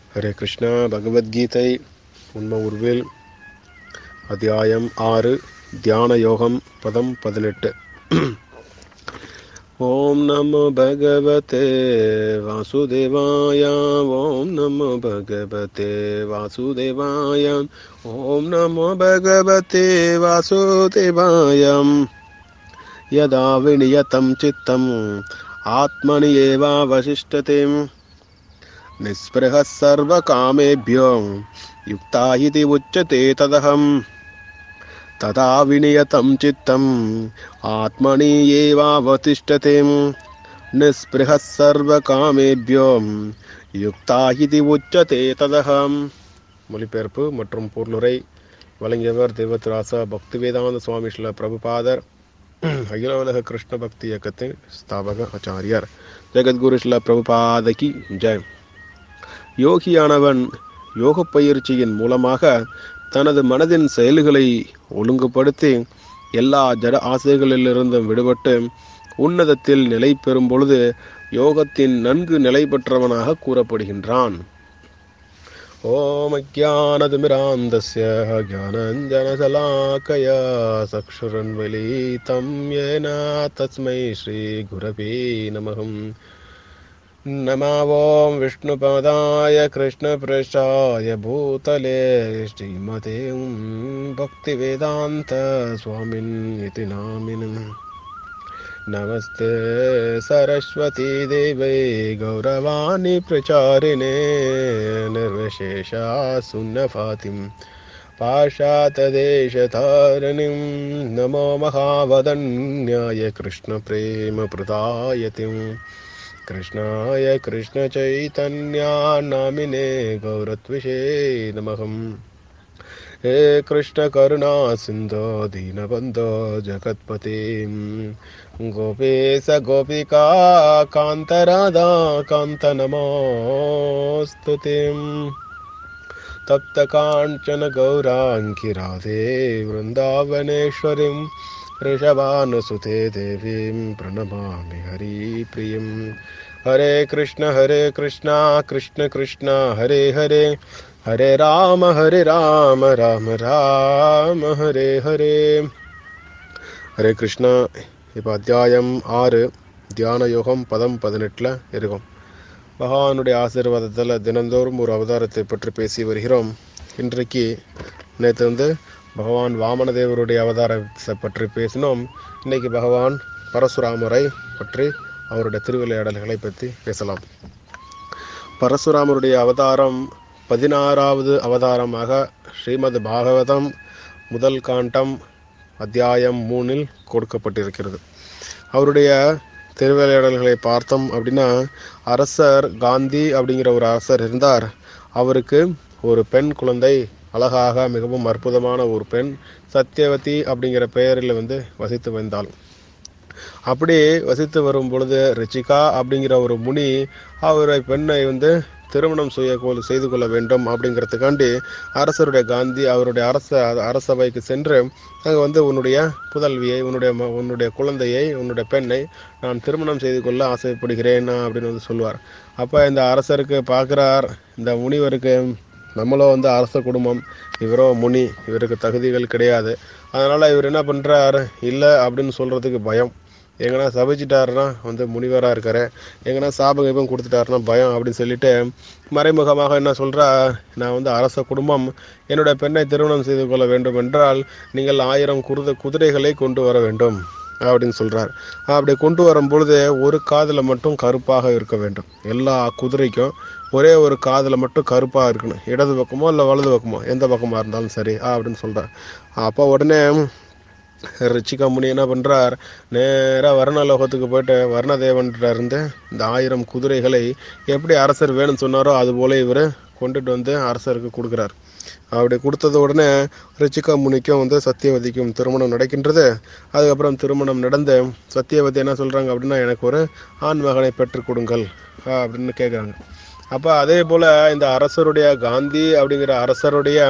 ஹரே கிருஷ்ணா பகவத்கீதை உண்ம உருவில் அத்தியாயம் ஆறு தியான யோகம் பதம் பதினெட்டு ஓம் நமோ பகவதே வாசுதேவாய ஓம் நமோ பகவதே வாசுதேவாய ஓம் நமோ பகவதே வாசுதேவாயம் यदा विनियतं चित्तम् आत्मनि एवावशिष्टते निःस्पृहः सर्वकामेभ्यो युक्ता इति उच्यते तदहम् तदा विनियतं चित्तम् आत्मनि एवावतिष्ठते निःस्पृहः सर्वकामेभ्यो யுக்தா இதி உச்சதே ததகம் மொழிபெயர்ப்பு மற்றும் பொருளுரை வழங்கியவர் தேவத்ராசா பக்திவேதாந்த சுவாமி ஸ்ரீல பிரபுபாதர் அகில உலக கிருஷ்ண பக்தி இயக்கத்தின் ஸ்தாபக ஆச்சாரியர் ஜெகத்குரு ஸ்ரீல பிரபுபாதகி ஜெய் யோகியானவன் யோக பயிற்சியின் மூலமாக தனது மனதின் செயல்களை ஒழுங்குபடுத்தி எல்லா ஜட ஆசைகளிலிருந்தும் விடுபட்டு உன்னதத்தில் நிலை பெறும் பொழுது யோகத்தின் நன்கு நிலை பெற்றவனாக கூறப்படுகின்றான் ॐ ज्ञानतिमिरान्धस्य ज्ञानञ्जनशलाकया चक्षुरन्वलितं येन तस्मै श्रीगुरवे नमः नमा ॐ विष्णुपदाय कृष्णपृष्ठाय भूतले श्रीमते भक्तिवेदान्तस्वामिन् इति नामिनम् नमस्ते सरस्वती देवै गौरवाणि प्रचारिणे निर्विशेषा सुन्नफातिं पाशातदेशतारिणीं नमो महावदन्याय कृष्णप्रेमप्रदायतिं कृष्णाय कृष्णचैतन्या नामिने गौरत्विषे नमः हे कृष्णकरुणा सिन्धो दीनबन्धो जगत्पते गोपेश गोपिका कान्तराधा कान्तनमोऽस्तु तिम् तप्तकाञ्चन गौराङ्गि राधे वृन्दावनेश्वरीं वृषभानुसुते देवीं प्रणमामि हरिप्रियम् हरे कृष्ण हरे कृष्ण कृष्ण कृष्ण हरे हरे ஹரே ராம ஹரே ராம ராம ராம ஹரே ஹரே ஹரே கிருஷ்ணா இப்போ அத்தியாயம் ஆறு தியான யோகம் பதம் பதினெட்டில் இருக்கும் பகவானுடைய ஆசீர்வாதத்தில் தினந்தோறும் ஒரு அவதாரத்தை பற்றி பேசி வருகிறோம் இன்றைக்கு நேற்று வந்து பகவான் வாமனதேவருடைய அவதாரத்தை பற்றி பேசினோம் இன்னைக்கு பகவான் பரசுராமரை பற்றி அவருடைய திருவிளையாடல்களை பற்றி பேசலாம் பரசுராமருடைய அவதாரம் பதினாறாவது அவதாரமாக ஸ்ரீமத் பாகவதம் முதல் காண்டம் அத்தியாயம் மூணில் கொடுக்கப்பட்டிருக்கிறது அவருடைய திருவிளையாடல்களை பார்த்தோம் அப்படின்னா அரசர் காந்தி அப்படிங்கிற ஒரு அரசர் இருந்தார் அவருக்கு ஒரு பெண் குழந்தை அழகாக மிகவும் அற்புதமான ஒரு பெண் சத்யவதி அப்படிங்கிற பெயரில் வந்து வசித்து வந்தாள் அப்படி வசித்து வரும் பொழுது ரிச்சிகா அப்படிங்கிற ஒரு முனி அவரை பெண்ணை வந்து திருமணம் செய்ய செய்து கொள்ள வேண்டும் அப்படிங்கிறதுக்காண்டி அரசருடைய காந்தி அவருடைய அரச அரசவைக்கு சென்று அங்கே வந்து உன்னுடைய புதல்வியை உன்னுடைய உன்னுடைய குழந்தையை உன்னுடைய பெண்ணை நான் திருமணம் செய்து கொள்ள ஆசைப்படுகிறேன் அப்படின்னு வந்து சொல்லுவார் அப்போ இந்த அரசருக்கு பார்க்குறார் இந்த முனிவருக்கு நம்மளோ வந்து அரச குடும்பம் இவரோ முனி இவருக்கு தகுதிகள் கிடையாது அதனால் இவர் என்ன பண்ணுறார் இல்லை அப்படின்னு சொல்கிறதுக்கு பயம் எங்கன்னா சபிச்சிட்டாருன்னா வந்து முனிவராக இருக்காரு எங்கன்னா சாபம் கீபம் கொடுத்துட்டாருன்னா பயம் அப்படின்னு சொல்லிட்டு மறைமுகமாக என்ன சொல்கிறா நான் வந்து அரச குடும்பம் என்னுடைய பெண்ணை திருமணம் செய்து கொள்ள வேண்டும் என்றால் நீங்கள் ஆயிரம் குருத குதிரைகளை கொண்டு வர வேண்டும் அப்படின்னு சொல்கிறார் அப்படி கொண்டு வரும் பொழுது ஒரு காதில் மட்டும் கருப்பாக இருக்க வேண்டும் எல்லா குதிரைக்கும் ஒரே ஒரு காதில் மட்டும் கருப்பாக இருக்கணும் இடது பக்கமோ இல்லை வலது பக்கமோ எந்த பக்கமாக இருந்தாலும் சரி அப்படின்னு சொல்கிறார் அப்போ உடனே ரிச்சிகா முனி என்ன பண்ணுறார் நேராக வர்ணலோகத்துக்கு போயிட்டு வர்ணதேவன்கிட்ட இருந்து இந்த ஆயிரம் குதிரைகளை எப்படி அரசர் வேணும்னு சொன்னாரோ அது போல இவர் கொண்டுட்டு வந்து அரசருக்கு கொடுக்குறார் அப்படி கொடுத்தது உடனே ரிச்சிகா முனிக்கும் வந்து சத்தியவதிக்கும் திருமணம் நடக்கின்றது அதுக்கப்புறம் திருமணம் நடந்து சத்தியவதி என்ன சொல்கிறாங்க அப்படின்னா எனக்கு ஒரு ஆண் மகனை பெற்றுக் கொடுங்கள் அப்படின்னு கேட்குறாங்க அப்போ அதே போல் இந்த அரசருடைய காந்தி அப்படிங்கிற அரசருடைய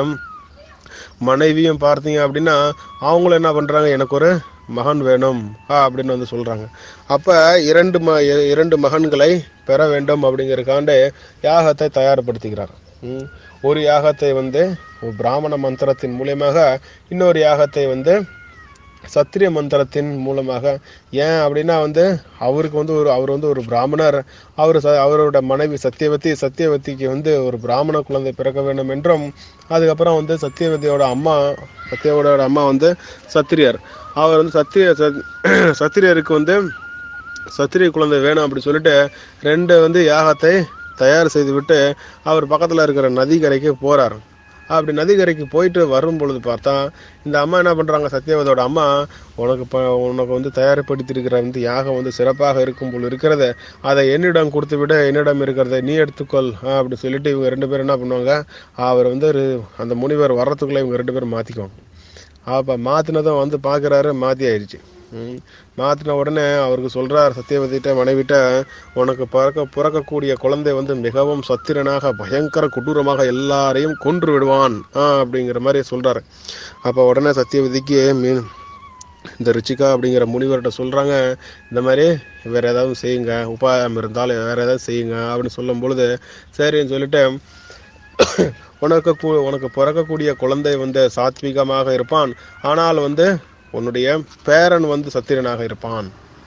மனைவியும் பார்த்தீங்க அப்படின்னா அவங்களும் என்ன பண்ணுறாங்க எனக்கு ஒரு மகன் வேணும் ஆ அப்படின்னு வந்து சொல்கிறாங்க அப்போ இரண்டு ம இ- இரண்டு மகன்களை பெற வேண்டும் அப்படிங்கிறக்காண்டு யாகத்தை தயார்படுத்திக்கிறார் ம், ஒரு யாகத்தை வந்து ஒரு பிராமண மந்திரத்தின் மூலியமாக இன்னொரு யாகத்தை வந்து சத்திரிய மந்திரத்தின் மூலமாக ஏன் அப்படின்னா வந்து அவருக்கு வந்து ஒரு அவர் வந்து ஒரு பிராமணர் அவர் ச அவரோட மனைவி சத்தியவதி சத்தியவதிக்கு வந்து ஒரு பிராமண குழந்தை பிறக்க வேண்டும் என்றும் அதுக்கப்புறம் வந்து சத்தியவதியோட அம்மா சத்தியவதியோட அம்மா வந்து சத்திரியர் அவர் வந்து சத்திரிய சத்- சத்திரியருக்கு வந்து சத்திரிய குழந்தை வேணும் அப்படி சொல்லிட்டு ரெண்டு வந்து யாகத்தை தயார் செய்துவிட்டு அவர் பக்கத்தில் இருக்கிற நதிக்கரைக்கு போறார் அப்படி நதிக்கரைக்கு போயிட்டு வரும் பொழுது பார்த்தா இந்த அம்மா என்ன பண்றாங்க சத்தியவதோட அம்மா உனக்கு இப்போ உனக்கு வந்து தயார்படுத்தியிருக்கிற வந்து யாகம் வந்து சிறப்பாக இருக்கும் போல் இருக்கிறது அதை என்னிடம் கொடுத்து விட என்னிடம் இருக்கிறத நீ எடுத்துக்கொள் ஆ, அப்படி சொல்லிட்டு இவங்க ரெண்டு பேரும் என்ன பண்ணுவாங்க அவர் வந்து ஒரு- அந்த முனிவர் வர்றதுக்குள்ள இவங்க ரெண்டு பேரும் மாத்திக்குவாங்க அப்போ மாற்றினதும் வந்து பார்க்குறாரு மாற்றி ஆயிடுச்சு ம். மாத்தின உடனே அவருக்கு சொல்றார் சத்தியவதிட்ட மனைவிட்ட உனக்கு பிறக்க பிறக்கக்கூடிய குழந்தை வந்து மிகவும் சத்திரனாக பயங்கர கொடூரமாக எல்லாரையும் கொன்று விடுவான் ஆ அப்படிங்கிற மாதிரி சொல்றாரு அப்போ உடனே சத்தியவதிக்கு மீன் இந்த ரிச்சிகா அப்படிங்கிற முனிவர்கிட்ட சொல்றாங்க இந்த மாதிரி வேற ஏதாவது செய்யுங்க உபாயம் இருந்தாலும் வேற ஏதாவது செய்யுங்க அப்படின்னு சொல்லும் பொழுது சரின்னு சொல்லிட்டு உனக்கு கு- உனக்கு பிறக்கக்கூடிய குழந்தை வந்து சாத்விகமாக இருப்பான் ஆனால் வந்து உன்னுடைய பேரன் வந்து சத்திரனாக இருப்பான்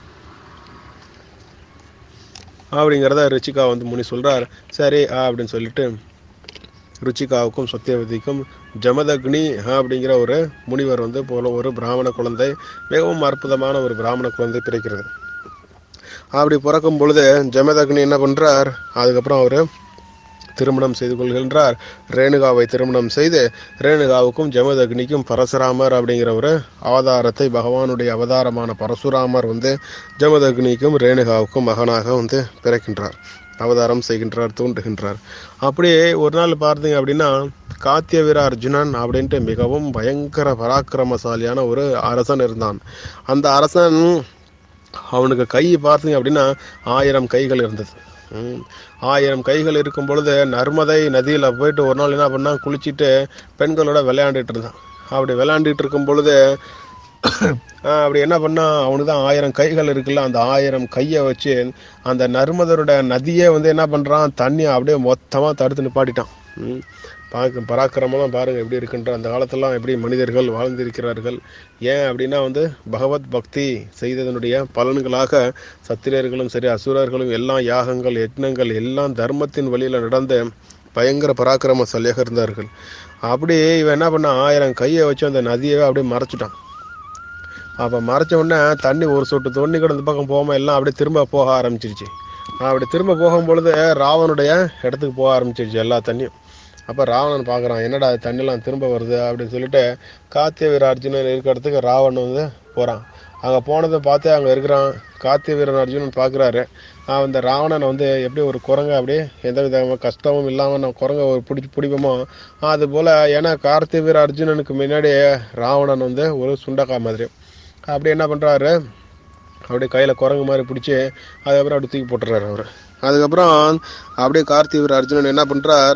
அப்படிங்கிறத ருச்சிகா வந்து முனி சொல்றார் சரி ஆ, அப்படின்னு சொல்லிட்டு ருச்சிகாவுக்கும் சத்தியவதிக்கும் ஜமதக்னி அப்படிங்கிற ஒரு முனிவர் வந்து போல ஒரு பிராமண குழந்தை மிகவும் அற்புதமான ஒரு பிராமண குழந்தை பிறக்கிறது அப்படி பிறக்கும் பொழுது ஜமதக்னி என்ன பண்றார் அதுக்கப்புறம் அவரு திருமணம் செய்து கொள்கின்றார் ரேணுகாவை திருமணம் செய்து ரேணுகாவுக்கும் ஜமதக்னிக்கும் பரசுராமர் அப்படிங்கிற ஒரு அவதாரத்தை பகவானுடைய அவதாரமான பரசுராமர் வந்து ஜமதக்னிக்கும் ரேணுகாவுக்கும் மகனாக வந்து பிறக்கின்றார் அவதாரம் செய்கின்றார் தோன்றுகின்றார் அப்படியே ஒரு நாள் பார்த்தீங்க அப்படின்னா காத்தியவீர அர்ஜுனன் அப்படின்ட்டு மிகவும் பயங்கர பராக்கிரமசாலியான ஒரு அரசன் இருந்தான் அந்த அரசன் அவனுக்கு கை பார்த்தீங்க அப்படின்னா ஆயிரம் கைகள் இருந்தது ம். ஆயிரம் கைகள் இருக்கும் பொழுது நர்மதை நதியில் போயிட்டு ஒரு நாள் என்ன பண்ணான் குளிச்சுட்டு பெண்களோட விளையாண்டுட்டு இருந்தான் அப்படி விளையாண்டுட்டு இருக்கும் பொழுது ஆஹ் அப்படி என்ன பண்ணா அவனுக்கு தான் ஆயிரம் கைகள் இருக்குல்ல அந்த ஆயிரம் கையை வச்சு அந்த நர்மதரோட நதியே வந்து என்ன பண்றான் தண்ணியை அப்படியே மொத்தமா தடுத்து நிப்பாட்டிட்டான் ம். பார்க்க பராக்கிரமெல்லாம் பாருங்க எப்படி இருக்குன்ற அந்த காலத்துலாம் எப்படி மனிதர்கள் வாழ்ந்திருக்கிறார்கள் ஏன் அப்படின்னா வந்து பகவத் பக்தி செய்ததனுடைய பலன்களாக சத்திரியர்களும் சரி அசுரர்களும் எல்லாம் யாகங்கள் யக்னங்கள் எல்லாம் தர்மத்தின் வழியில நடந்த பயங்கர பராக்கிரமசாலியாக இருந்தார்கள் அப்படி இவன் என்ன பண்ண ஆயிரம் கையை வச்சு அந்த நதியவே அப்படியே மறைச்சிட்டான் அப்போ மறைச்ச உடனே தண்ணி ஒரு சொட்டு தண்ணி கூட இந்த பக்கம் போகாம எல்லாம் அப்படியே திரும்ப போக ஆரம்பிச்சிருச்சு அப்படி திரும்ப போகும் பொழுது ராவனுடைய இடத்துக்கு போக ஆரம்பிச்சிருச்சு எல்லா தண்ணியும் அப்போ ராவணன் பார்க்குறான் என்னடா இது தண்ணிலாம் திரும்ப வருது அப்படின்னு சொல்லிட்டு காத்திய வீர அர்ஜுனன் இருக்கிற இடத்துக்கு ராவணன் வந்து போகிறான் அங்கே போனதை பார்த்து அங்கே இருக்கிறான் காத்திய வீரன் அர்ஜுனன் பார்க்குறாரு அந்த ராவணன் வந்து எப்படி ஒரு குரங்கை அப்படியே எந்த வித கஷ்டமும் இல்லாமல் நம்ம குரங்கை ஒரு பிடிச்சி பிடிப்போமோ அது போல் ஏன்னா கார்த்திய வீர அர்ஜுனனுக்கு முன்னாடி ராவணன் வந்து ஒரு சுண்டக்காய் மாதிரி அப்படி என்ன பண்ணுறாரு அப்படியே கையில் குரங்கு மாதிரி பிடிச்சி அதுக்கப்புறம் அப்படி தூக்கி போட்டுறாரு அவர் அதுக்கப்புறம் அப்படியே கார்த்திகர் அர்ஜுனன் என்ன பண்ணுறார்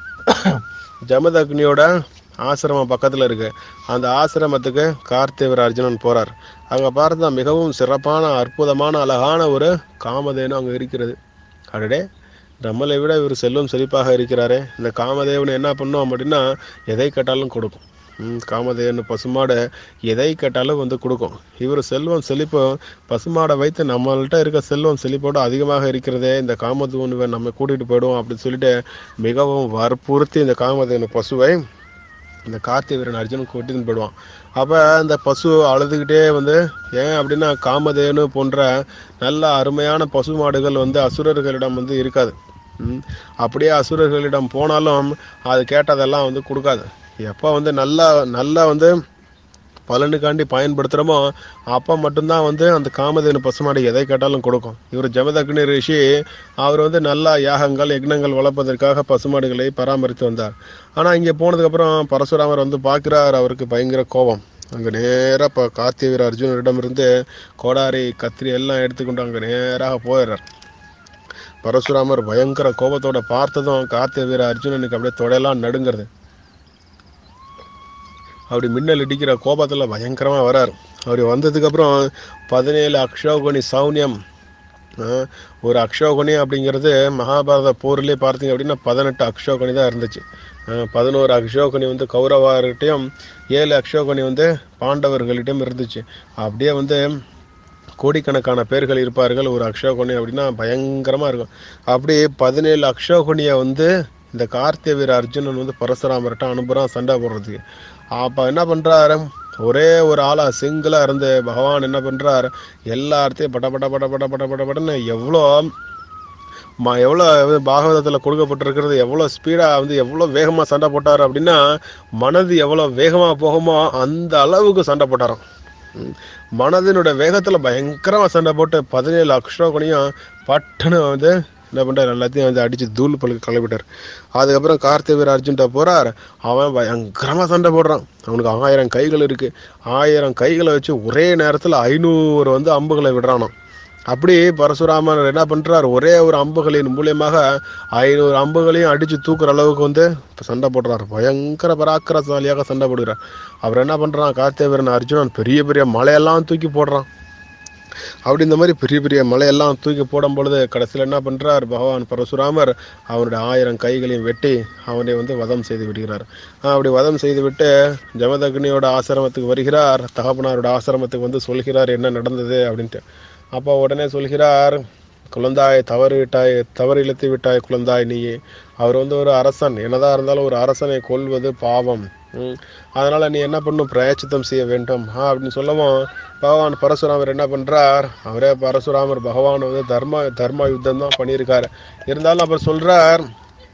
ஜமதக்னியோட ஆசிரமம் பக்கத்தில் இருக்கு அந்த ஆசிரமத்துக்கு கார்த்திகர் அர்ஜுனன் போறார் அங்கே பார்த்தா மிகவும் சிறப்பான அற்புதமான அழகான ஒரு காமதேனு அங்கே இருக்கிறது அடடே நம்மளை விட இவர் செல்வம் செழிப்பாக இருக்கிறாரே இந்த காமதேவன் என்ன பண்ணும் அப்படின்னா எதை கேட்டாலும் கொடுக்கும் ம், காமதேவன் பசுமாடை எதை கேட்டாலும் வந்து கொடுக்கும் இவர் செல்வம் செழிப்பு பசுமாடை வைத்து நம்மள்ட்ட இருக்க செல்வம் செழிப்போட அதிகமாக இருக்கிறதே இந்த காமதேவன் நம்ம கூட்டிட்டு போயிடுவோம் அப்படின்னு சொல்லிட்டு மிகவும் வற்புறுத்தி இந்த காமதேவன் பசுவை இந்த கார்த்திவீரன் அர்ஜுனன் கூட்டின்னு போயிடுவான் அப்போ இந்த பசு அழுதுகிட்டே வந்து ஏன் அப்படின்னா காமதேனு போன்ற நல்ல அருமையான பசு மாடுகள் வந்து அசுரர்களிடம் வந்து இருக்காது ம். அப்படியே அசுரர்களிடம் போனாலும் அது கேட்டதெல்லாம் வந்து கொடுக்காது எப்போ வந்து நல்லா நல்லா வந்து பலனுக்காண்டி பயன்படுத்துகிறோமோ அப்போ மட்டும்தான் வந்து அந்த காமதேனு பசுமாடு எதை கேட்டாலும் கொடுக்கும் இவர் ஜமதக்னி ரிஷி அவர் வந்து நல்லா யாகங்கள் யக்னங்கள் வளர்ப்பதற்காக பசுமாடுகளை பராமரித்து வந்தார் ஆனால் இங்கே போனதுக்கப்புறம் பரசுராமர் வந்து பார்க்குறார் அவருக்கு பயங்கர கோபம் அங்கே நேராக இப்போ கார்த்திவீர அர்ஜுனரிடமிருந்து கோடாரி கத்திரி எல்லாம் எடுத்துக்கொண்டு அங்கே நேராக போயிடுறார் பரசுராமர் பயங்கர கோபத்தோட பார்த்ததும் கார்த்திவீர அர்ஜுனனுக்கு அப்படியே தொடையெல்லாம் நடுங்கிறது அப்படி மின்னல் இடிக்கிற கோபத்தில் பயங்கரமாக வரார் அப்படி வந்ததுக்கப்புறம் பதினேழு அக்ஷோகணி சௌன்யம் ஆஹ் ஒரு அக்ஷோகணி அப்படிங்கிறது மகாபாரத போர்லேயே பார்த்தீங்க அப்படின்னா பதினெட்டு அக்ஷோகணி தான் இருந்துச்சு ஆஹ் பதினோரு அக்ஷோகணி வந்து கௌரவர்கிட்டையும் ஏழு அக்ஷோகணி வந்து பாண்டவர்களிட்டையும் இருந்துச்சு அப்படியே வந்து கோடிக்கணக்கான பேர்கள் இருப்பார்கள் ஒரு அக்ஷோகணி அப்படின்னா பயங்கரமாக இருக்கும் அப்படி பதினேழு அக்ஷோகணியை வந்து இந்த கார்த்திய வீர அர்ஜுனன் வந்து பரசுராமர்கிட்ட அனுப்புகிறான் சண்டை போடுறதுக்கு அப்போ என்ன பண்ணுறாரு ஒரே ஒரு ஆளா சிங்கிளா இருந்து பகவான் என்ன பண்றார் எல்லாத்தையும் பட பட பட பட பட பட படன்னு எவ்வளோ ம எவ்வளோ பாகவதத்தில் கொடுக்கப்பட்டிருக்கிறது எவ்வளோ ஸ்பீடாக வந்து எவ்வளோ வேகமாக சண்டை போட்டார் அப்படின்னா மனது எவ்வளோ வேகமாக போகுமோ அந்த அளவுக்கு சண்டை போட்டாராம் ம். மனதினுடைய வேகத்தில் பயங்கரமாக சண்டை போட்டு பதினேழு அக்ஷோகனையும் பட்டுன்னு வந்து என்ன பண்ணுறாரு எல்லாத்தையும் வந்து அடித்து தூள் பழுக்கு கிளப்பிட்டார் அதுக்கப்புறம் கார்த்திவீர் அர்ஜுன்ட்ட போகிறார் அவன் பயங்கரமாக சண்டை போடுறான் அவனுக்கு ஆயிரம் கைகள் இருக்குது ஆயிரம் கைகளை வச்சு ஒரே நேரத்தில் ஐநூறு வந்து அம்புகளை விடுறானாம் அப்படி பரசுராமர் என்ன பண்றார் ஒரே ஒரு அம்புகளின் மூலியமாக ஐநூறு அம்புகளையும் அடிச்சு தூக்குற அளவுக்கு வந்து இப்ப சண்டை போடுறார் பயங்கர பராக்கிரசாலியாக சண்டை போடுகிறார் அவர் என்ன பண்றான் கார்த்தியவரன் அர்ஜுனன் பெரிய பெரிய மலையெல்லாம் தூக்கி போடுறான் அப்படி இந்த மாதிரி பெரிய பெரிய மலையெல்லாம் தூக்கி போடும் பொழுது கடைசியில் என்ன பண்றார் பகவான் பரசுராமர் அவனுடைய ஆயிரம் கைகளையும் வெட்டி அவனை வந்து வதம் செய்து விடுகிறார் ஆஹ் அப்படி வதம் செய்து விட்டு ஜமதக்னியோட ஆசிரமத்துக்கு வருகிறார் தகப்பனாரோட ஆசிரமத்துக்கு வந்து சொல்கிறார் என்ன நடந்தது அப்படின்ட்டு அப்போ உடனே சொல்கிறார் குழந்தாய் தவறு விட்டாய் தவறு இழுத்து விட்டாய் குழந்தாய் நீ அவர் வந்து ஒரு அரசன் என்னதான் இருந்தாலும் ஒரு அரசனை கொல்வது பாவம் ம். அதனால நீ என்ன பண்ணும் பிரயச்சித்தம் செய்ய வேண்டும் ஆ அப்படின்னு சொல்லவும் பகவான் பரசுராமர் என்ன பண்றார் அவரே பரசுராமர் பகவான் வந்து தர்ம தர்ம யுத்தம் தான் பண்ணியிருக்காரு இருந்தாலும் அவர் சொல்றார்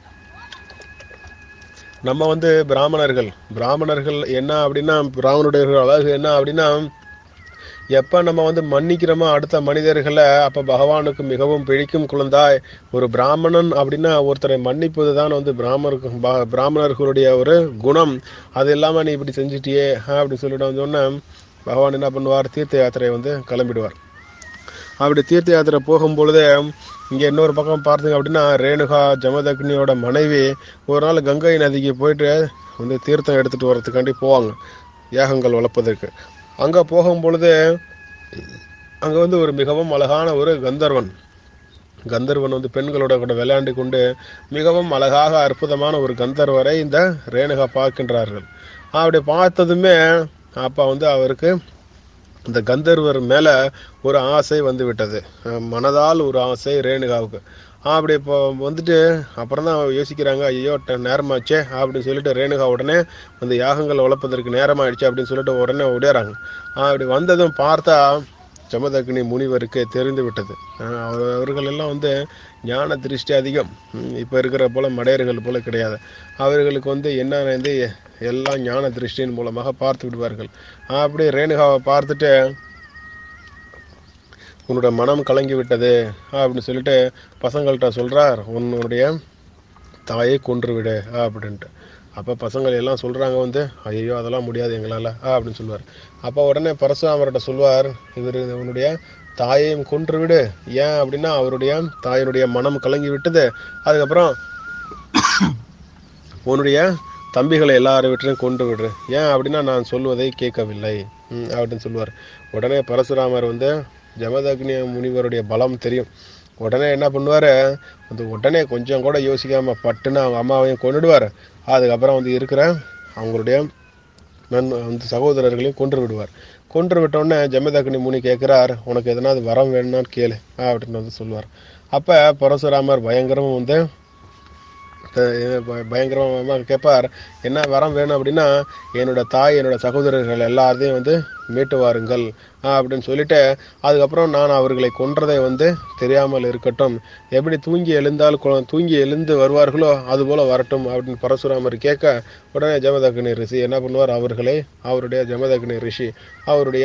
நம்ம வந்து பிராமணர்கள் பிராமணர்கள் என்ன அப்படின்னா பிராமணருடைய அழகு என்ன அப்படின்னா எப்போ நம்ம வந்து மன்னிக்கிறோமோ அடுத்த மனிதர்களை அப்போ பகவானுக்கு மிகவும் பிடிக்கும் குழந்தாய் ஒரு பிராமணன் அப்படின்னா ஒருத்தரை மன்னிப்பது தான் வந்து பிராமணருக்கு பா- பிராமணர்களுடைய ஒரு குணம் அது இல்லாமல் நீ இப்படி செஞ்சிட்டியே ஆ, அப்படி சொல்லிட்டு வந்தோடனே பகவான் என்ன பண்ணுவார் தீர்த்த யாத்திரையை வந்து கிளம்பிடுவார் அப்படி தீர்த்த யாத்திரை போகும்பொழுது இங்கே இன்னொரு பக்கம் பார்த்தீங்க அப்படின்னா ரேணுகா ஜமதக்னியோட மனைவி ஒரு நாள் கங்கை நதிக்கு போயிட்டு வந்து தீர்த்தம் எடுத்துட்டு வர்றதுக்காண்டி போவாங்க யாகங்கள் வளர்ப்பதற்கு அங்கே போகும் பொழுது அங்கே வந்து ஒரு மிகவும் அழகான ஒரு கந்தர்வன் கந்தர்வன் வந்து பெண்களோட கூட விளையாண்டு கொண்டு மிகவும் அழகாக அற்புதமான ஒரு கந்தர்வரை இந்த ரேணுகா பார்க்கின்றார்கள் அப்படி பார்த்ததுமே அப்போ வந்து அவருக்கு இந்த கந்தர்வர் மேல ஒரு ஆசை வந்து விட்டது அஹ் மனதால் ஒரு ஆசை ரேணுகாவுக்கு அப்படி இப்போ வந்துட்டு அப்புறம் தான் யோசிக்கிறாங்க ஐயோ ட- நேரமாச்சே அப்படின்னு சொல்லிட்டு ரேணுகா உடனே வந்து யாகங்கள் வளர்ப்பதற்கு நேரமாயிடுச்சு அப்படின்னு சொல்லிட்டு உடனே ஓடிறாங்க அப்படி வந்ததும் பார்த்தா ஜமதக்னி முனிவருக்கு தெரிந்து விட்டது அஹ் அவர்- அவர்கள் எல்லாம் வந்து ஞான திருஷ்டி அதிகம் ம், இப்ப இருக்கிற போல மடையர்கள் போல கிடையாது அவர்களுக்கு வந்து என்ன வந்து எல்லாம் ஞான திருஷ்டியின் மூலமாக பார்த்து விடுவார்கள் அப்படி ரேணுகாவை பார்த்துட்டு உன்னோட மனம் கலங்கி விட்டது அப்படின்னு சொல்லிட்டு பசங்கள்கிட்ட சொல்றார் உன்னுடைய தாயை கொன்று விடு அப்படின்ட்டு அப்போ பசங்கள் எல்லாம் சொல்றாங்க வந்து ஐயோ அதெல்லாம் முடியாது எங்களால் அப்படின்னு சொல்லுவார் அப்போ உடனே பரசுராமர்கிட்ட சொல்வார் இவர் உன்னுடைய தாயையும் கொன்று விடு ஏன் அப்படின்னா அவருடைய தாயினுடைய மனம் கலங்கி விட்டது அதுக்கப்புறம் உன்னுடைய தம்பிகளை எல்லாரும் வீட்டிலையும் கொண்டு விடு ஏன் அப்படின்னா நான் சொல்வதை கேட்கவில்லை ம், அப்படின்னு சொல்லுவார் உடனே பரசுராமர் வந்து ஜமதக்னி முனிவருடைய பலம் தெரியும் உடனே என்ன பண்ணுவார் வந்து உடனே கொஞ்சம் கூட யோசிக்காம பட்டுன்னு அவங்க அம்மாவையும் கொண்டுடுவார் அதுக்கப்புறம் வந்து இருக்கிற அவங்களுடைய நன் வந்து சகோதரர்களையும் கொன்று விடுவார் கொன்று விட்டோடனே ஜமதக்னி முனி கேட்குறார் உனக்கு எதனாவது வரம் வேணும்னான்னு கேளு அப்படின்னு வந்து சொல்லுவார் அப்போ பரசுராமர் பயங்கரமாக வந்து த- ப- பயங்கரமா கேட்பார் என்ன வரம் வேணும் அப்படின்னா என்னோட தாய் என்னோட சகோதரர்கள் எல்லாத்தையும் வந்து மீட்டு வாருங்கள் ஆஹ் அப்படின்னு சொல்லிட்டு அதுக்கப்புறம் நான் அவர்களை கொன்றதை வந்து தெரியாமல் இருக்கட்டும் எப்படி தூங்கி எழுந்தால் கு- தூங்கி எழுந்து வருவார்களோ அது போல வரட்டும் அப்படின்னு பரசுராமர் கேட்க உடனே ஜமதக்னி ரிஷி என்ன பண்ணுவார் அவர்களை அவருடைய ஜமதக்னி ரிஷி அவருடைய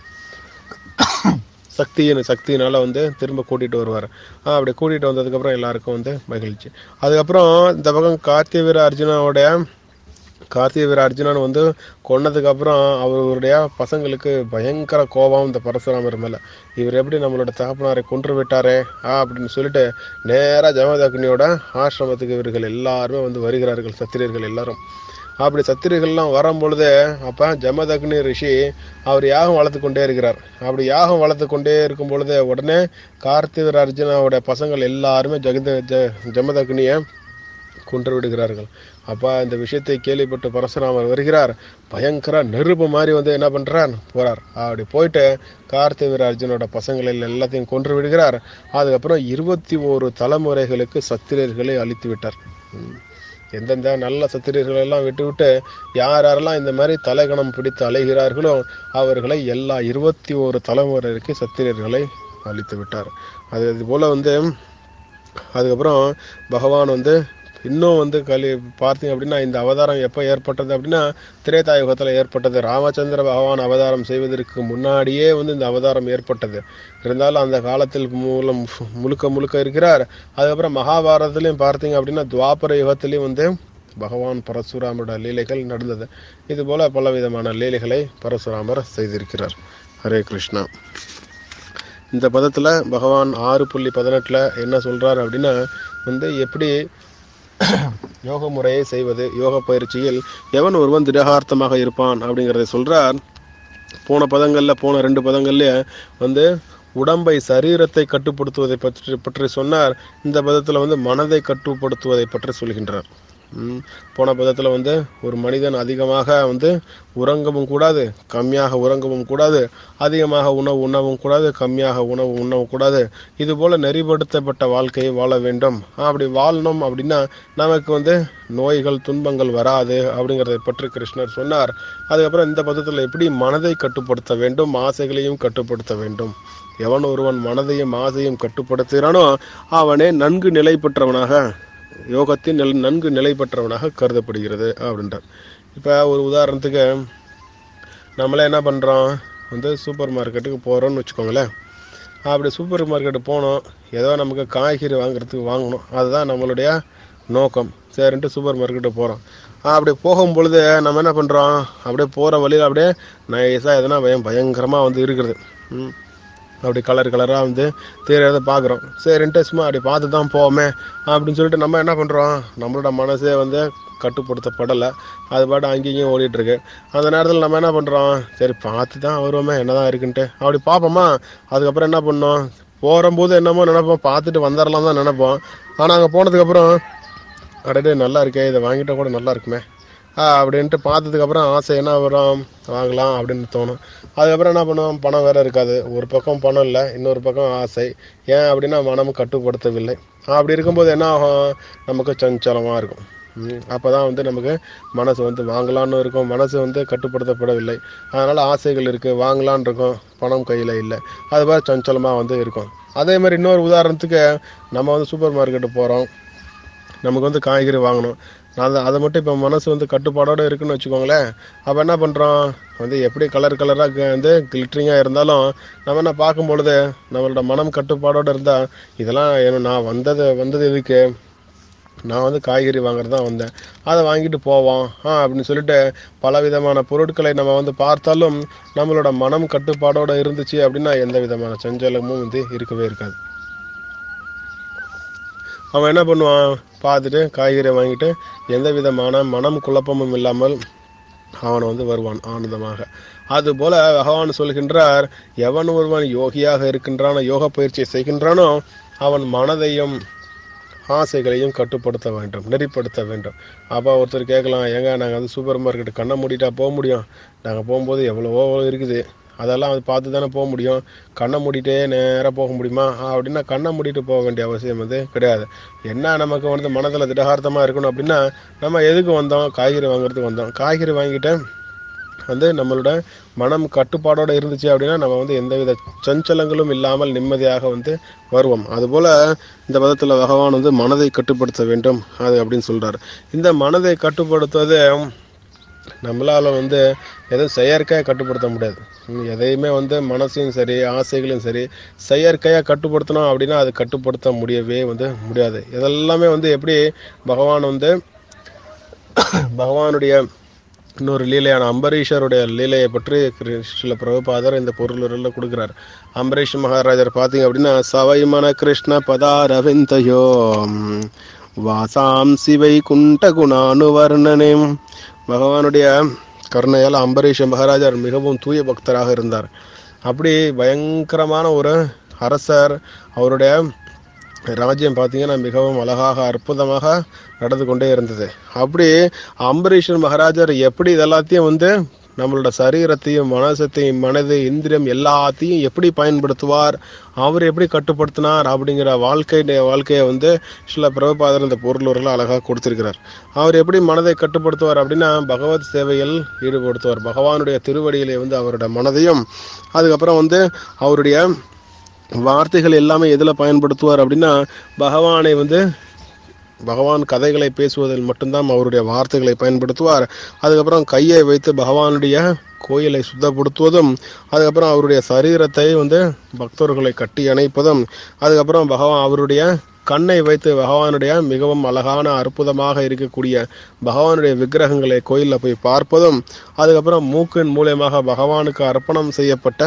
சக்தியின் சக்தியினால வந்து திரும்ப கூட்டிட்டு வருவார் ஆஹ் அப்படி கூட்டிட்டு வந்ததுக்கப்புறம் எல்லாருக்கும் வந்து மகிழ்ச்சி அதுக்கப்புறம் இந்த பக்கம் கார்த்திய வீர அர்ஜுனோட கார்த்திய வீர அர்ஜுனன் வந்து கொன்னதுக்கு அப்புறம் அவருடைய பசங்களுக்கு பயங்கர கோபம் இந்த பரசுராமர் மேல இவர் எப்படி நம்மளோட தகப்பனாரை கொன்று விட்டாரே ஆ அப்படின்னு சொல்லிட்டு நேரா ஜமதக்னியோட ஆசிரமத்துக்கு இவர்கள் எல்லாருமே வந்து வருகிறார்கள் சத்திரியர்கள் எல்லாரும் அப்படி சத்திரிகள்லாம் வரும் பொழுது அப்ப ஜமதக்னி ரிஷி அவர் யாகம் வளர்த்து கொண்டே இருக்கிறார் அப்படி யாகம் வளர்த்து கொண்டே இருக்கும் பொழுது உடனே கார்த்திகர் அர்ஜுனாவோட பசங்கள் எல்லாருமே ஜெகத ஜ ஜமதக்னியை கொன்று விடுகிறார்கள் அப்பா இந்த விஷயத்தை கேள்விப்பட்டு பரசுராமர் வருகிறார் பயங்கர நெருப்பு மாதிரி வந்து என்ன பண்றார் போறார் அப்படி போயிட்டு கார்த்திவீர அர்ஜுனோட பசங்களை எல்லாத்தையும் கொன்று விடுகிறார் அதுக்கப்புறம் இருபத்தி ஓரு தலைமுறைகளுக்கு சத்திரியர்களை அழித்து விட்டார் ம். எந்தெந்த நல்ல சத்திரியர்கள் எல்லாம் விட்டுவிட்டு யார் யாரெல்லாம் இந்த மாதிரி தலைகணம் பிடித்து அலைகிறார்களோ அவர்களை எல்லா இருபத்தி ஓரு தலைமுறைக்கு சத்திரியர்களை அழித்து விட்டார் அது இது போல வந்து அதுக்கப்புறம் பகவான் வந்து இன்னும் வந்து கலி பார்த்தீங்க அப்படின்னா இந்த அவதாரம் எப்போ ஏற்பட்டது அப்படின்னா திரேதாயுகத்தில் ஏற்பட்டது ராமச்சந்திர பகவான் அவதாரம் செய்வதற்கு முன்னாடியே வந்து இந்த அவதாரம் ஏற்பட்டது இருந்தாலும் அந்த காலத்தில் மூலம் முழுக்க முழுக்க இருக்கிறார் அதுக்கப்புறம் மகாபாரதத்திலையும் பார்த்தீங்க அப்படின்னா துவாபர யுகத்திலையும் வந்து பகவான் பரசுராமரோட லீலைகள் நடந்தது இது போல பல விதமான லீலைகளை பரசுராமர் செய்திருக்கிறார் ஹரே கிருஷ்ணா இந்த பதத்தில் பகவான் ஆறு புள்ளி பதினெட்டில் என்ன சொல்றார் அப்படின்னா வந்து எப்படி யோக முறையை செய்வது யோக பயிற்சியில் எவன் ஒருவன் திடகார்த்தமாக இருப்பான் அப்படிங்கிறத சொல்றார் போன பதங்கள்ல போன ரெண்டு பதங்கள்ல வந்து உடம்பை சரீரத்தை கட்டுப்படுத்துவதை பற்றி பற்றி சொன்னார் இந்த பதத்துல வந்து மனதை கட்டுப்படுத்துவதை பற்றி சொல்கின்றார் ம், போன பதத்துல வந்து ஒரு மனிதன் அதிகமாக வந்து உறங்கவும் கூடாது கம்மியாக உறங்கவும் கூடாது அதிகமாக உணவு உண்ணவும் கூடாது கம்மியாக உணவு உண்ணவும் கூடாது இது போல நெறிப்படுத்தப்பட்ட வாழ்க்கையை வாழ வேண்டும் அப்படி வாழணும் அப்படின்னா நமக்கு வந்து நோய்கள் துன்பங்கள் வராது அப்படிங்கிறதை பற்றி கிருஷ்ணர் சொன்னார் அதுக்கப்புறம் இந்த பதத்தில் எப்படி மனதை கட்டுப்படுத்த வேண்டும் ஆசைகளையும் கட்டுப்படுத்த வேண்டும் எவன் ஒருவன் மனதையும் ஆசையும் கட்டுப்படுத்துகிறானோ அவனே நன்கு நிலை பெற்றவனாக யோகத்தின் நில நன்கு நிலை பெற்றவனாக கருதப்படுகிறது அப்படின்றார் இப்போ ஒரு உதாரணத்துக்கு நம்மளே என்ன பண்ணுறோம் வந்து சூப்பர் மார்க்கெட்டுக்கு போகிறோம்னு வச்சுக்கோங்களேன் அப்படி சூப்பர் மார்க்கெட்டு போனோம் ஏதோ நமக்கு காய்கறி வாங்குறதுக்கு வாங்கணும் அதுதான் நம்மளுடைய நோக்கம் சரின்ட்டு சூப்பர் மார்க்கெட்டு போகிறோம் அப்படி போகும் பொழுது நம்ம என்ன பண்ணுறோம் அப்படியே போகிற வழியில் அப்படியே நைஸாக எதனா பயம் பயங்கரமாக வந்து இருக்கிறது ம் அப்படி கலர் கலராக வந்து தெரியறத பார்க்குறோம் சரின்ட்டு சும்மா அப்படி பார்த்து தான் போவோமே அப்படின்னு சொல்லிட்டு நம்ம என்ன பண்ணுறோம் நம்மளோட மனசே வந்து கட்டுப்படுத்தப்படலை அது பாட்டு அங்கேயும் ஓடிட்டு இருக்கு அந்த நேரத்தில் நம்ம என்ன பண்ணுறோம் சரி பார்த்து தான் வருவோமே என்னதான் இருக்குன்ட்டு அப்படி பார்ப்போமா அதுக்கப்புறம் என்ன பண்ணோம் போகும்போது என்னமோ நினைப்போம் பார்த்துட்டு வந்துடலாம் தான் நினைப்போம் ஆனால் அங்கே போனதுக்கப்புறம் அடடே நல்லா இருக்கே இதை வாங்கிட்டா கூட நல்லா இருக்குமே ஆ அப்படின்ட்டு பார்த்ததுக்கப்புறம் ஆசை என்ன வரும் வாங்கலாம் அப்படின்னு தோணும் அதுக்கப்புறம் என்ன பண்ணுவோம் பணம் வேற இருக்காது ஒரு பக்கம் பணம் இல்லை இன்னொரு பக்கம் ஆசை ஏன் அப்படின்னா மனம் கட்டுப்படுத்தவில்லை அப்படி இருக்கும்போது என்ன ஆகும் நமக்கு சஞ்சலமாக இருக்கும் அப்போ தான் வந்து நமக்கு மனசு வந்து வாங்கலான்னு இருக்கும் மனசு வந்து கட்டுப்படுத்தப்படவில்லை அதனால் ஆசைகள் இருக்குது வாங்கலான்னு இருக்கும் பணம் கையில் இல்லை அது மாதிரி சஞ்சலமாக வந்து இருக்கும் அதே மாதிரி இன்னொரு உதாரணத்துக்கு நம்ம வந்து சூப்பர் மார்க்கெட்டு போகிறோம் நமக்கு வந்து காய்கறி வாங்கணும் நான் அதை மட்டும் இப்போ மனசு வந்து கட்டுப்பாடோடு இருக்குன்னு வச்சுக்கோங்களேன் அப்போ என்ன பண்ணுறோம் வந்து எப்படி கலர் கலராக வந்து கிளிட்டரிங்காக இருந்தாலும் நம்ம என்ன பார்க்கும் பொழுது நம்மளோட மனம் கட்டுப்பாடோடு இருந்தால் இதெல்லாம் என்ன நான் வந்தது வந்தது எதுக்கு நான் வந்து காய்கறி வாங்குறது தான் வந்தேன் அதை வாங்கிட்டு போவோம் ஆ அப்படின்னு சொல்லிட்டு பல விதமான பொருட்களை நம்ம வந்து பார்த்தாலும் நம்மளோட மனம் கட்டுப்பாடோடு இருந்துச்சு அப்படின்னா எந்த விதமான சஞ்சலமும் வந்து இருக்கவே இருக்காது அவன் என்ன பண்ணுவான் பார்த்துட்டு காய்கறியை வாங்கிட்டு எந்த விதமான மனம் குழப்பமும் இல்லாமல் அவன் வந்து வருவான் ஆனந்தமாக அதுபோல பகவான் சொல்கின்றார் எவன் ஒருவன் யோகியாக இருக்கின்றானோ யோக பயிற்சியை செய்கின்றானோ அவன் மனதையும் ஆசைகளையும் கட்டுப்படுத்த வேண்டும் நெறிப்படுத்த வேண்டும் அப்போ ஒருத்தர் கேட்கலாம் ஏங்க நாங்கள் வந்து சூப்பர் மார்க்கெட் கண்ணை மூடிட்டா போக முடியும் நாங்கள் போகும்போது எவ்வளவோ இருக்குது அதெல்லாம் அது பார்த்து தானே போக முடியும் கண்ணை மூடிட்டே நேராக போக முடியுமா அப்படின்னா கண்ணை மூடிட்டு போக வேண்டிய அவசியம் வந்து கிடையாது என்ன நமக்கு வந்து மனதில் திடகார்த்தமாக இருக்கணும் அப்படின்னா நம்ம எதுக்கு வந்தோம் காய்கறி வாங்குறதுக்கு வந்தோம் காய்கறி வாங்கிட்டு வந்து நம்மளோட மனம் கட்டுப்பாடோட இருந்துச்சு அப்படின்னா நம்ம வந்து எந்தவித சஞ்சலங்களும் இல்லாமல் நிம்மதியாக வந்து வருவோம் அதுபோல இந்த பதத்தில் பகவான் வந்து மனதை கட்டுப்படுத்த வேண்டும் அது அப்படின்னு சொல்றாரு இந்த மனதை கட்டுப்படுத்துவது நம்மளால வந்து எதுவும் செயற்கையாக கட்டுப்படுத்த முடியாது ம், எதையுமே வந்து மனசையும் சரி ஆசைகளையும் சரி செயற்கையாக கட்டுப்படுத்தணும் அப்படின்னா அது கட்டுப்படுத்த முடியவே வந்து முடியாது இதெல்லாமே வந்து எப்படி பகவான் வந்து பகவானுடைய இன்னொரு லீலையான அம்பரீஷருடைய லீலையை பற்றி கிருஷ்ண பிரபுபாதர் இந்த பொருளில் கொடுக்குறார் அம்பரீஷ் மகாராஜர் பார்த்தீங்க அப்படின்னா சவைமன கிருஷ்ண பதாரவிந்தயோ வாசாம் சிவை குண்ட குணானுவர்ணனே பகவானுடைய கருணையால் அம்பரீஷ மகாராஜர் மிகவும் தூய பக்தராக இருந்தார் அப்படி பயங்கரமான ஒரு அரசர் அவருடைய ராஜ்யம் பார்த்தீங்கன்னா மிகவும் அழகாக அற்புதமாக நடந்து கொண்டே இருந்தது அப்படி அம்பரீஷன் மகாராஜர் எப்படி இதெல்லாத்தையும் வந்து நம்மளோட சரீரத்தையும் மனசத்தையும் மனது இந்திரியம் எல்லாத்தையும் எப்படி பயன்படுத்துவார் அவர் எப்படி கட்டுப்படுத்தினார் அப்படிங்கிற வாழ்க்கை வாழ்க்கையை வந்து சில பிரபுபாதர் இந்த பொருளூரில் அழகாக கொடுத்திருக்கிறார் அவர் எப்படி மனதை கட்டுப்படுத்துவார் அப்படின்னா பகவத் சேவையில் ஈடுபடுத்துவார் பகவானுடைய திருவடியிலே வந்து அவருடைய மனதையும் அதுக்கப்புறம் வந்து அவருடைய வார்த்தைகள் எல்லாமே எதில் பயன்படுத்துவார் அப்படின்னா பகவானை வந்து பகவான் கதைகளை பேசுவதில் மட்டும்தான் அவருடைய வார்த்தைகளை பயன்படுத்துவார் அதுக்கப்புறம் கையை வைத்து பகவானுடைய கோயிலை சுத்தப்படுத்துவதும் அதுக்கப்புறம் அவருடைய சரீரத்தை வந்து பக்தர்களை கட்டி அணைப்பதும் அதுக்கப்புறம் பகவான் அவருடைய கண்ணை வைத்து பகவானுடைய மிகவும் அழகான அற்புதமாக இருக்கக்கூடிய பகவானுடைய விக்கிரகங்களை கோயிலில் போய் பார்ப்பதும் அதுக்கப்புறம் மூக்கின் மூலியமாக பகவானுக்கு அர்ப்பணம் செய்யப்பட்ட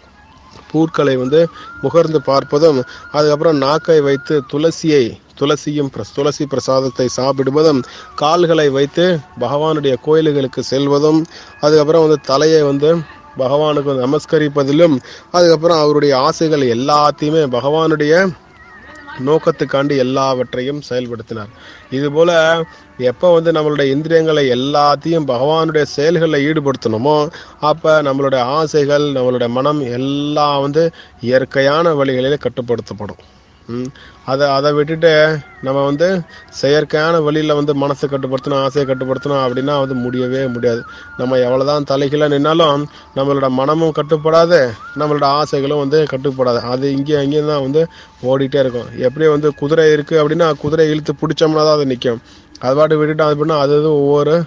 பூக்களை வந்து முகர்ந்து பார்ப்பதும் அதுக்கப்புறம் நாக்கை வைத்து துளசியை துளசியும் பிரஸ் துளசி பிரசாதத்தை சாப்பிடுவதும் கால்களை வைத்து பகவானுடைய கோயில்களுக்கு செல்வதும் அதுக்கப்புறம் வந்து தலையை வந்து பகவானுக்கு நமஸ்கரிப்பதிலும் அதுக்கப்புறம் அவருடைய ஆசைகள் எல்லாத்தையுமே பகவானுடைய நோக்கத்துக்காண்டி எல்லாவற்றையும் செயல்படுத்தினார் இதுபோல எப்போ வந்து நம்மளுடைய இந்திரியங்களை எல்லாத்தையும் பகவானுடைய செயல்களில் ஈடுபடுத்தணுமோ அப்போ நம்மளுடைய ஆசைகள் நம்மளுடைய மனம் எல்லாம் வந்து இயற்கையான வழிகளிலே கட்டுப்படுத்தப்படும் ம். அதை அதை விட்டுட்டு நம்ம வந்து செயற்கையான வழியில் வந்து மனசை கட்டுப்படுத்தணும் ஆசையை கட்டுப்படுத்தணும் அப்படின்னா வந்து முடியவே முடியாது நம்ம எவ்வளோதான் தலைகீழ நின்னாலும் நம்மளோட மனமும் கட்டுப்படாது நம்மளோட ஆசைகளும் வந்து கட்டுப்படாது அது இங்கேயும் அங்கேயும் தான் வந்து ஓடிட்டே இருக்கும் எப்படி வந்து குதிரை இருக்குது அப்படின்னா குதிரை இழுத்து பிடிச்சோம்னா தான் அது நிற்கும் அது பாட்டு விட்டுட்டு அது பண்ணால் அது அது ஒவ்வொரு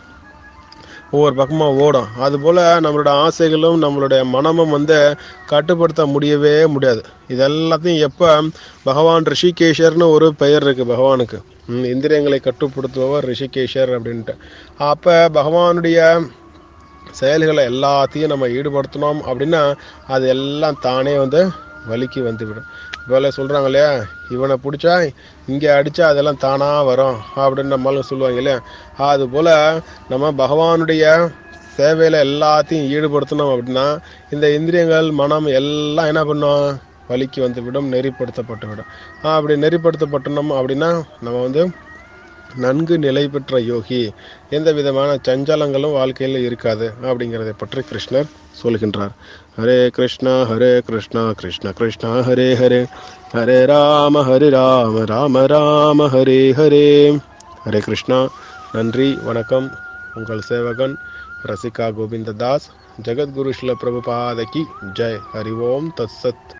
ஒவ்வொரு பக்கமாக ஓடும் அதுபோல் நம்மளோட ஆசைகளும் நம்மளுடைய மனமும் வந்து கட்டுப்படுத்த முடியவே முடியாது இது எல்லாத்தையும் எப்போ பகவான் ரிஷிகேஷர்னு ஒரு பெயர் இருக்குது பகவானுக்கு ம், இந்திரியங்களை கட்டுப்படுத்துபவர் ரிஷிகேஷர் அப்படின்ட்டு அப்போ பகவானுடைய செயல்களை எல்லாத்தையும் நம்ம ஈடுபடுத்தினோம் அப்படின்னா அது எல்லாம் தானே வந்து வலிக்கு வந்துவிடும் இப்போ சொல்கிறாங்க இல்லையா இவனை பிடிச்சா இங்கே அடித்தா அதெல்லாம் தானாக வரும் அப்படின்னு நம்மளும் சொல்லுவாங்க இல்லையா அதுபோல் நம்ம பகவானுடைய சேவையில் எல்லாத்தையும் ஈடுபடுத்தணும் அப்படின்னா இந்த இந்திரியங்கள் மனம் எல்லாம் என்ன பண்ணும் வலிக்கு வந்து விடும் நெறிப்படுத்தப்பட்டு விடும் அப்படி நெறிப்படுத்தப்பட்டணும் அப்படின்னா நம்ம வந்து நன்கு நிலை பெற்ற யோகி எந்த விதமான சஞ்சலங்களும் வாழ்க்கையில் இருக்காது அப்படிங்கிறதை பற்றி கிருஷ்ணர் சொல்கின்றார் ஹரே கிருஷ்ணா ஹரே கிருஷ்ணா கிருஷ்ண கிருஷ்ணா ஹரே ஹரே ஹரே ராம ஹரே ராம ராம ராம ஹரே ஹரே ஹரே கிருஷ்ணா நன்றி வணக்கம் உங்கள் சேவகன் ரசிகா கோவிந்ததாஸ் ஜெகத்குரு ஸ்ல பிரபுபாதகி ஜெய் ஹரி ஓம் தத்சத்